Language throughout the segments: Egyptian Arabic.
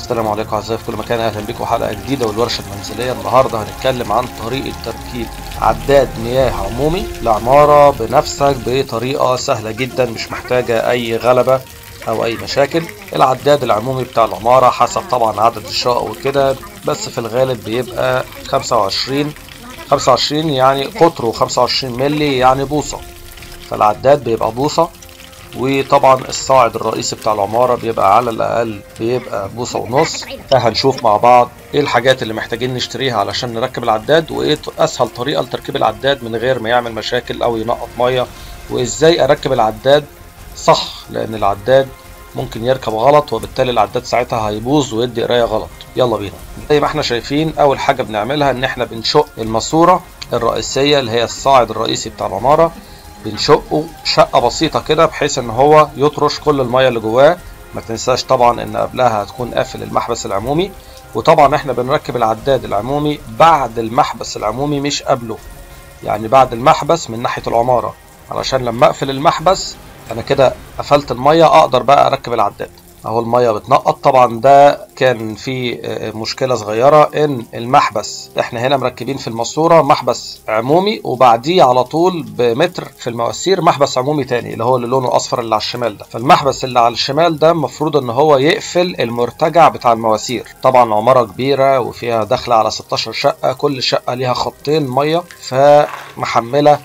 السلام عليكم اعزائي في كل مكان اهلا بكم حلقه جديده والورشه المنزليه النهارده هنتكلم عن طريقه تركيب عداد مياه عمومي لعماره بنفسك بطريقه سهله جدا مش محتاجه اي غلبه او اي مشاكل العداد العمومي بتاع العماره حسب طبعا عدد الشقق وكده بس في الغالب بيبقى 25 25 يعني قطره 25 مللي يعني بوصه فالعداد بيبقى بوصه وطبعا الصاعد الرئيسي بتاع العمارة بيبقى على الأقل بيبقى بوصة ونص فهنشوف مع بعض ايه الحاجات اللي محتاجين نشتريها علشان نركب العداد وايه أسهل طريقة لتركيب العداد من غير ما يعمل مشاكل أو ينقط مية وازاي أركب العداد صح لأن العداد ممكن يركب غلط وبالتالي العداد ساعتها هيبوظ ويدي قراية غلط يلا بينا زي ما احنا شايفين أول حاجة بنعملها إن احنا بنشق الماسورة الرئيسية اللي هي الصاعد الرئيسي بتاع العمارة بنشقه شقة بسيطة كده بحيث ان هو يطرش كل المية اللي جواه ما تنساش طبعا ان قبلها هتكون قافل المحبس العمومي وطبعا احنا بنركب العداد العمومي بعد المحبس العمومي مش قبله يعني بعد المحبس من ناحية العمارة علشان لما اقفل المحبس انا كده قفلت المية اقدر بقى اركب العداد اهو الميه بتنقط طبعا ده كان في مشكله صغيره ان المحبس احنا هنا مركبين في الماسوره محبس عمومي وبعديه على طول بمتر في المواسير محبس عمومي تاني اللي هو اللي لونه اصفر اللي على الشمال ده فالمحبس اللي على الشمال ده المفروض ان هو يقفل المرتجع بتاع المواسير طبعا عماره كبيره وفيها داخله على 16 شقه كل شقه ليها خطين ميه فمحمله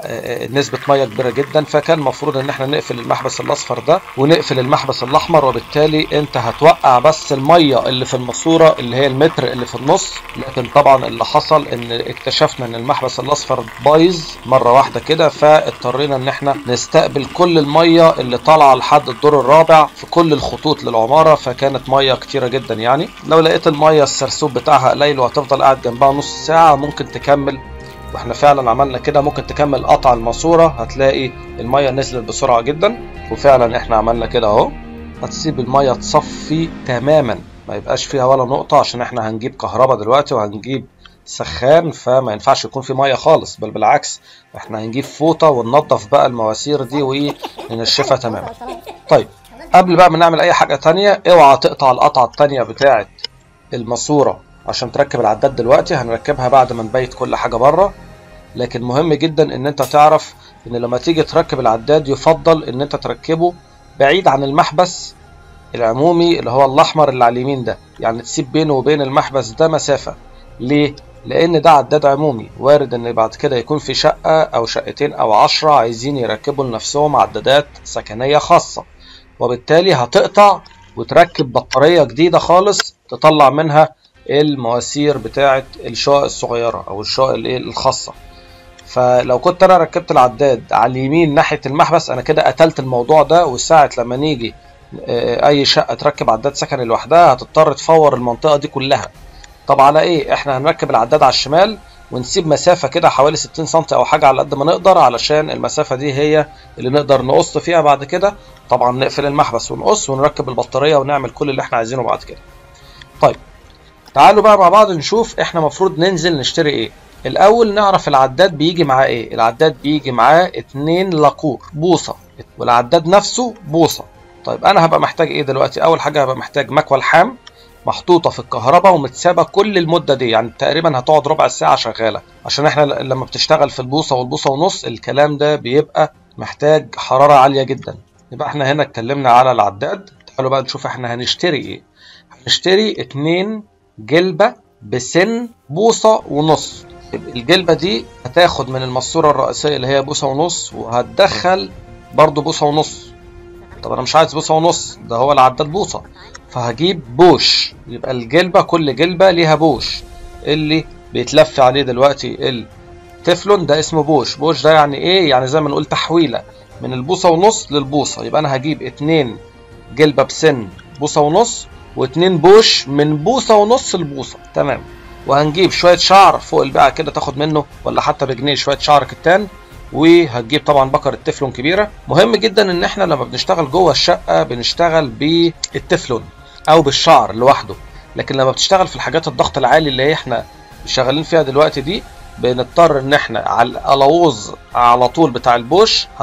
نسبة مية كبيرة جدا فكان المفروض ان احنا نقفل المحبس الاصفر ده ونقفل المحبس الاحمر وبالتالي انت هتوقع بس المية اللي في الماسورة اللي هي المتر اللي في النص لكن طبعا اللي حصل ان اكتشفنا ان المحبس الاصفر بايظ مرة واحدة كده فاضطرينا ان احنا نستقبل كل المية اللي طالعة لحد الدور الرابع في كل الخطوط للعمارة فكانت مية كتيرة جدا يعني لو لقيت المية السرسوب بتاعها قليل وهتفضل قاعد جنبها نص ساعة ممكن تكمل واحنا فعلا عملنا كده ممكن تكمل قطع الماسوره هتلاقي الميه نزلت بسرعه جدا وفعلا احنا عملنا كده اهو هتسيب الميه تصفي تماما ما يبقاش فيها ولا نقطه عشان احنا هنجيب كهرباء دلوقتي وهنجيب سخان فما ينفعش يكون في ميه خالص بل بالعكس احنا هنجيب فوطه وننضف بقى المواسير دي وننشفها تماما طيب قبل بقى ما نعمل اي حاجه تانية اوعى تقطع القطعه التانية بتاعه الماسوره عشان تركب العداد دلوقتي هنركبها بعد ما نبيت كل حاجه بره لكن مهم جدا ان انت تعرف ان لما تيجي تركب العداد يفضل ان انت تركبه بعيد عن المحبس العمومي اللي هو الاحمر اللي على اليمين ده يعني تسيب بينه وبين المحبس ده مسافه ليه لان ده عداد عمومي وارد ان بعد كده يكون في شقه او شقتين او عشرة عايزين يركبوا لنفسهم عدادات سكنيه خاصه وبالتالي هتقطع وتركب بطاريه جديده خالص تطلع منها المواسير بتاعه الشقق الصغيره او الشقق الايه الخاصه فلو كنت انا ركبت العداد على اليمين ناحيه المحبس انا كده قتلت الموضوع ده وساعه لما نيجي اي شقه تركب عداد سكني لوحدها هتضطر تفور المنطقه دي كلها طب على ايه احنا هنركب العداد على الشمال ونسيب مسافه كده حوالي 60 سم او حاجه على قد ما نقدر علشان المسافه دي هي اللي نقدر نقص فيها بعد كده طبعا نقفل المحبس ونقص ونركب البطاريه ونعمل كل اللي احنا عايزينه بعد كده طيب تعالوا بقى مع بعض نشوف احنا المفروض ننزل نشتري ايه الاول نعرف العداد بيجي معاه ايه العداد بيجي معاه اتنين لاقور بوصه والعداد نفسه بوصه طيب انا هبقى محتاج ايه دلوقتي اول حاجه هبقى محتاج مكوى لحام محطوطه في الكهرباء ومتسابه كل المده دي يعني تقريبا هتقعد ربع ساعه شغاله عشان احنا لما بتشتغل في البوصه والبوصه ونص الكلام ده بيبقى محتاج حراره عاليه جدا يبقى احنا هنا اتكلمنا على العداد تعالوا بقى نشوف احنا هنشتري ايه هنشتري اتنين جلبة بسن بوصة ونص الجلبة دي هتاخد من الماسورة الرئيسية اللي هي بوصة ونص وهتدخل برضو بوصة ونص طب انا مش عايز بوصة ونص ده هو العداد بوصة فهجيب بوش يبقى الجلبة كل جلبة ليها بوش اللي بيتلف عليه دلوقتي التفلون ده اسمه بوش بوش ده يعني ايه يعني زي ما نقول تحويلة من البوصة ونص للبوصة يبقى انا هجيب اتنين جلبة بسن بوصة ونص واتنين بوش من بوصة ونص لبوصة تمام وهنجيب شوية شعر فوق البيعة كده تاخد منه ولا حتى بجنيه شوية شعر كتان وهتجيب طبعا بكرة تفلون كبيرة مهم جدا ان احنا لما بنشتغل جوه الشقة بنشتغل بالتفلون او بالشعر لوحده لكن لما بتشتغل في الحاجات الضغط العالي اللي احنا شغالين فيها دلوقتي دي بنضطر ان احنا على القلاووز على طول بتاع البوش هنحط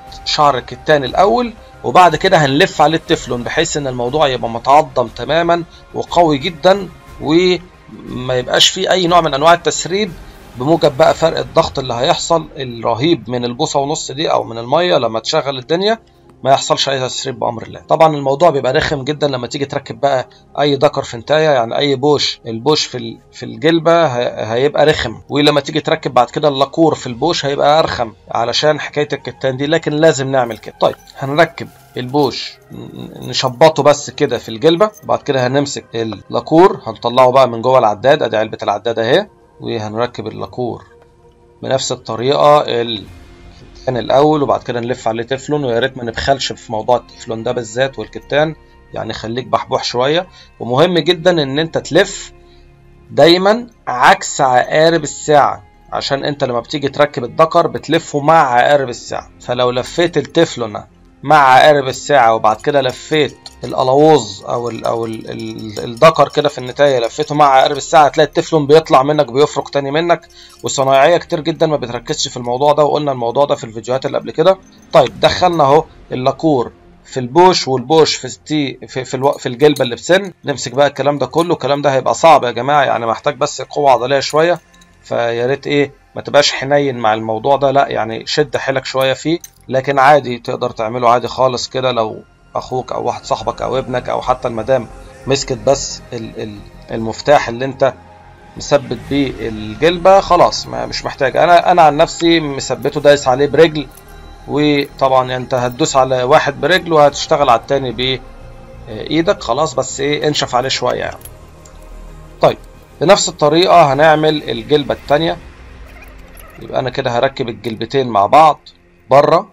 شعر الكتان الاول وبعد كده هنلف عليه التفلون بحيث ان الموضوع يبقى متعظم تماما وقوي جدا وما يبقاش فيه اي نوع من انواع التسريب بموجب بقى فرق الضغط اللي هيحصل الرهيب من البوصه ونص دي او من الميه لما تشغل الدنيا ما يحصلش اي تسريب بامر الله طبعا الموضوع بيبقى رخم جدا لما تيجي تركب بقى اي دكر فنتايه يعني اي بوش البوش في في الجلبه هيبقى رخم ولما تيجي تركب بعد كده اللاكور في البوش هيبقى ارخم علشان حكايه الكتان دي لكن لازم نعمل كده طيب هنركب البوش نشبطه بس كده في الجلبه بعد كده هنمسك اللاكور هنطلعه بقى من جوه العداد ادي علبه العداد اهي وهنركب اللاكور بنفس الطريقه الكتان الاول وبعد كده نلف عليه تفلون ويا ريت ما نبخلش في موضوع التفلون ده بالذات والكتان يعني خليك بحبوح شويه ومهم جدا ان انت تلف دايما عكس عقارب الساعه عشان انت لما بتيجي تركب الدكر بتلفه مع عقارب الساعه فلو لفيت التفلون مع عقارب الساعه وبعد كده لفيت الالووز او ال او ال ال الدكر كده في النتايه لفيته مع عقارب الساعه هتلاقي التفلون بيطلع منك بيفرق تاني منك والصنايعيه كتير جدا ما بتركزش في الموضوع ده وقلنا الموضوع ده في الفيديوهات اللي قبل كده طيب دخلنا اهو اللاكور في البوش والبوش في ستي في في, الو... في الجلبه اللي بسن نمسك بقى الكلام ده كله الكلام ده هيبقى صعب يا جماعه يعني محتاج بس قوه عضليه شويه فيا ريت ايه ما تبقاش حنين مع الموضوع ده لا يعني شد حيلك شويه فيه لكن عادي تقدر تعمله عادي خالص كده لو اخوك او واحد صاحبك او ابنك او حتى المدام مسكت بس المفتاح اللي انت مثبت بيه الجلبة خلاص ما مش محتاج انا انا عن نفسي مثبته دايس عليه برجل وطبعا انت هتدوس على واحد برجل وهتشتغل على التاني بايدك خلاص بس ايه انشف عليه شوية يعني طيب بنفس الطريقة هنعمل الجلبة التانية يبقى انا كده هركب الجلبتين مع بعض بره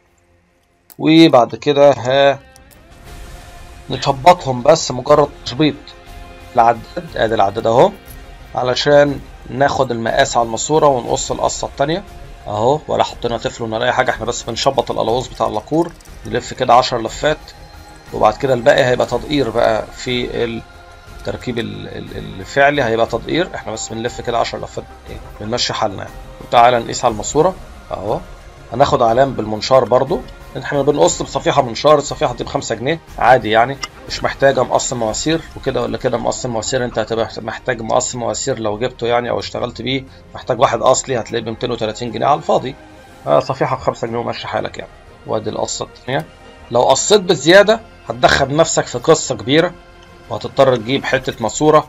وبعد كده ها نشبطهم بس مجرد تشبيط العداد ادي العداد اهو علشان ناخد المقاس على الماسوره ونقص القصه التانية اهو ولا حطينا تفلون ولا اي حاجه احنا بس بنشبط الالوز بتاع اللاكور نلف كده 10 لفات وبعد كده الباقي هيبقى تدقير بقى في التركيب الفعلي هيبقى تدقير احنا بس بنلف كده 10 لفات ايه بنمشي حالنا يعني وتعالى نقيس على الماسوره اهو هناخد علام بالمنشار برضو احنا بنقص بصفيحه منشار الصفيحه دي ب 5 جنيه عادي يعني مش محتاجه مقص مواسير وكده ولا كده مقص مواسير انت هتبقى محتاج مقص مواسير لو جبته يعني او اشتغلت بيه محتاج واحد اصلي هتلاقيه ب 230 جنيه على الفاضي آه صفيحه ب 5 جنيه ومشي حالك يعني وادي القصه الثانيه لو قصيت بزياده هتدخل نفسك في قصه كبيره وهتضطر تجيب حته ماسوره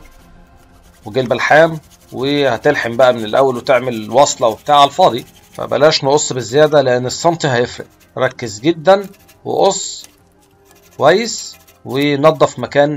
وجلب الحام وهتلحم بقى من الاول وتعمل وصله وبتاع على الفاضي فبلاش نقص بالزياده لان السنتي هيفرق ركز جدا وقص كويس ونظف مكان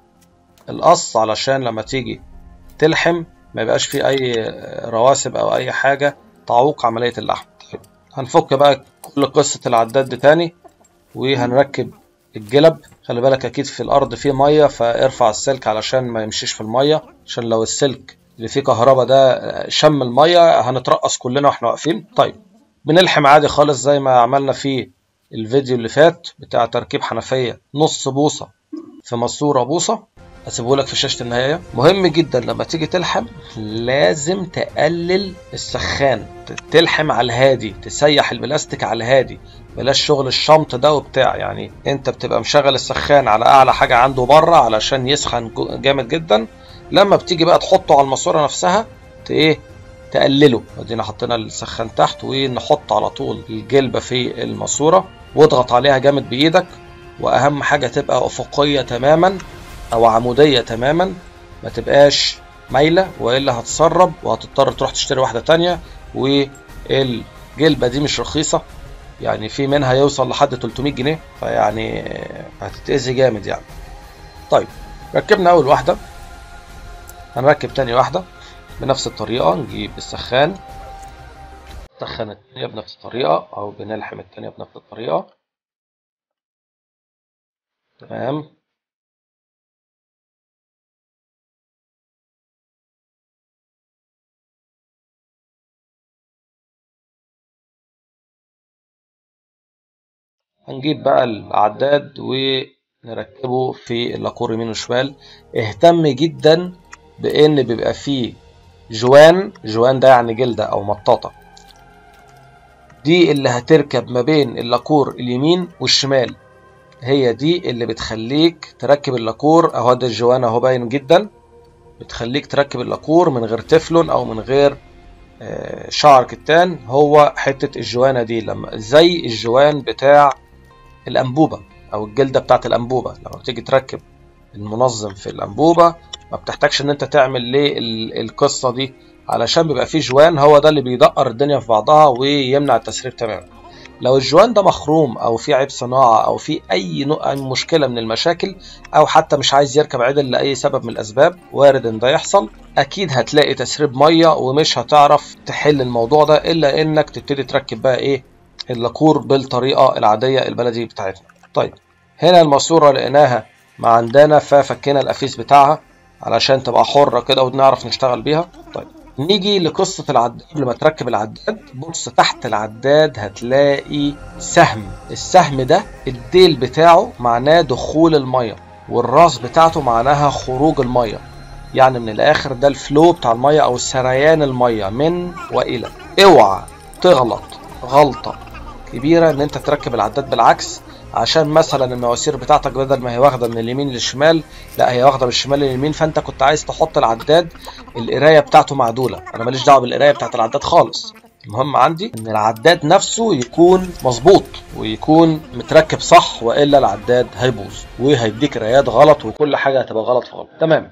القص علشان لما تيجي تلحم ما يبقاش فيه اي رواسب او اي حاجه تعوق عمليه اللحم هنفك بقى كل قصه العداد دي تاني وهنركب الجلب خلي بالك اكيد في الارض فيه ميه فارفع السلك علشان ما يمشيش في الميه عشان لو السلك اللي فيه كهرباء ده شم الميه هنترقص كلنا واحنا واقفين طيب بنلحم عادي خالص زي ما عملنا في الفيديو اللي فات بتاع تركيب حنفيه نص بوصه في ماسوره بوصه هسيبه لك في شاشه النهايه مهم جدا لما تيجي تلحم لازم تقلل السخان تلحم على الهادي تسيح البلاستيك على الهادي بلاش شغل الشمط ده وبتاع يعني انت بتبقى مشغل السخان على اعلى حاجه عنده بره علشان يسخن جامد جدا لما بتيجي بقى تحطه على الماسوره نفسها ايه تقلله ادينا حطينا السخان تحت ونحط على طول الجلبه في الماسوره واضغط عليها جامد بايدك واهم حاجه تبقى افقيه تماما او عموديه تماما ما تبقاش مايله والا هتسرب وهتضطر تروح تشتري واحده تانية والجلبه دي مش رخيصه يعني في منها يوصل لحد 300 جنيه فيعني هتتأذي جامد يعني طيب ركبنا اول واحده هنركب تاني واحده بنفس الطريقه نجيب السخان نسخن التانية بنفس الطريقة أو بنلحم التانية بنفس الطريقة تمام هنجيب بقى العداد ونركبه في اللاكور يمين وشمال اهتم جدا بان بيبقى فيه جوان جوان ده يعني جلدة او مطاطة دي اللي هتركب ما بين اللاكور اليمين والشمال هي دي اللي بتخليك تركب اللاكور اهو ده الجوان اهو باين جدا بتخليك تركب اللاكور من غير تفلون او من غير آه، شعر كتان هو حتة الجوانة دي لما زي الجوان بتاع الأنبوبة أو الجلدة بتاعت الأنبوبة لما بتيجي تركب المنظم في الأنبوبة ما بتحتاجش إن أنت تعمل ليه ال- القصة دي علشان بيبقى فيه جوان هو ده اللي بيدقر الدنيا في بعضها ويمنع التسريب تماما لو الجوان ده مخروم او في عيب صناعه او في اي نوع أي مشكله من المشاكل او حتى مش عايز يركب عدل لاي سبب من الاسباب وارد ان ده يحصل اكيد هتلاقي تسريب ميه ومش هتعرف تحل الموضوع ده الا انك تبتدي تركب بقى ايه اللاكور بالطريقه العاديه البلدي بتاعتنا طيب هنا الماسوره لقيناها ما عندنا ففكينا القفيس بتاعها علشان تبقى حره كده ونعرف نشتغل بيها طيب نيجي لقصة العداد قبل ما تركب العداد بص تحت العداد هتلاقي سهم السهم ده الديل بتاعه معناه دخول المية والراس بتاعته معناها خروج المية يعني من الاخر ده الفلو بتاع المية او سريان المية من والى اوعى تغلط غلطة كبيرة ان انت تركب العداد بالعكس عشان مثلا المواسير بتاعتك بدل ما هي واخده من اليمين للشمال لا هي واخده من الشمال لليمين فانت كنت عايز تحط العداد القرايه بتاعته معدوله انا ماليش دعوه بالقرايه بتاعت العداد خالص المهم عندي ان العداد نفسه يكون مظبوط ويكون متركب صح والا العداد هيبوظ وهيديك قرايات غلط وكل حاجه هتبقى غلط في غلط تمام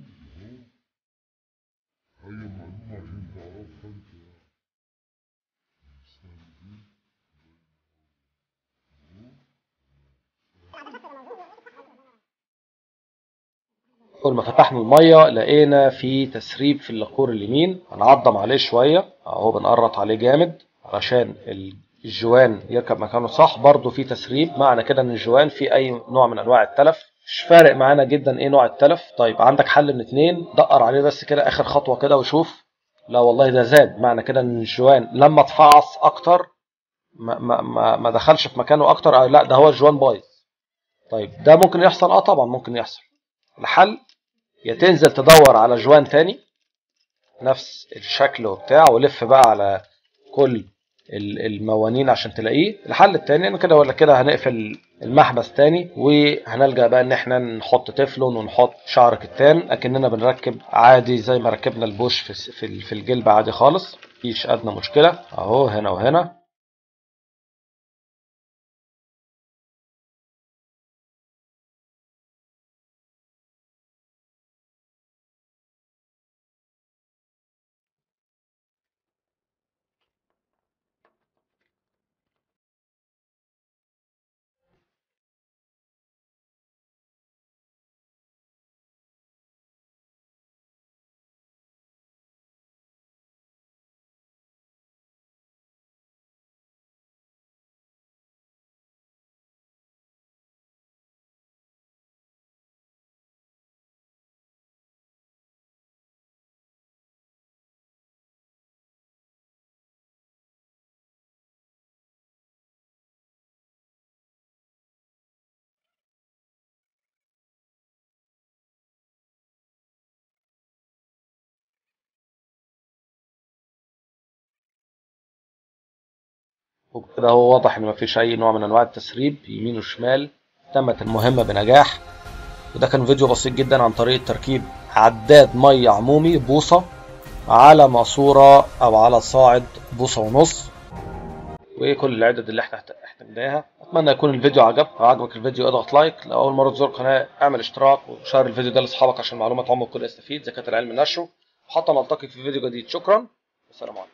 اول ما فتحنا الميه لقينا في تسريب في اللاكور اليمين هنعضم عليه شويه اهو بنقرط عليه جامد علشان الجوان يركب مكانه صح برضه في تسريب معنى كده ان الجوان في اي نوع من انواع التلف مش فارق معانا جدا ايه نوع التلف طيب عندك حل من اتنين دقر عليه بس كده اخر خطوه كده وشوف لا والله ده زاد معنى كده ان الجوان لما اتفعص اكتر ما, ما, ما, ما دخلش في مكانه اكتر أو لا ده هو الجوان بايظ طيب ده ممكن يحصل اه طبعا ممكن يحصل الحل يا تنزل تدور على جوان تاني نفس الشكل وبتاع ولف بقى على كل الموانين عشان تلاقيه الحل التاني ان كده ولا كده هنقفل المحبس تاني وهنلجا بقى ان احنا نحط تفلون ونحط شعر كتان اكننا بنركب عادي زي ما ركبنا البوش في في الجلب عادي خالص مفيش ادنى مشكله اهو هنا وهنا وبكده هو واضح ان مفيش اي نوع من انواع التسريب يمين وشمال تمت المهمه بنجاح وده كان فيديو بسيط جدا عن طريقه تركيب عداد ميه عمومي بوصه على ماسوره او على صاعد بوصه ونص وكل العدد اللي احنا احتاجناها اتمنى يكون الفيديو عجبك لو عجبك الفيديو اضغط لايك لو اول مره تزور القناه اعمل اشتراك وشير الفيديو ده لاصحابك عشان المعلومات عمر الكل يستفيد زكاه العلم نشره وحتى نلتقي في فيديو جديد شكرا والسلام عليكم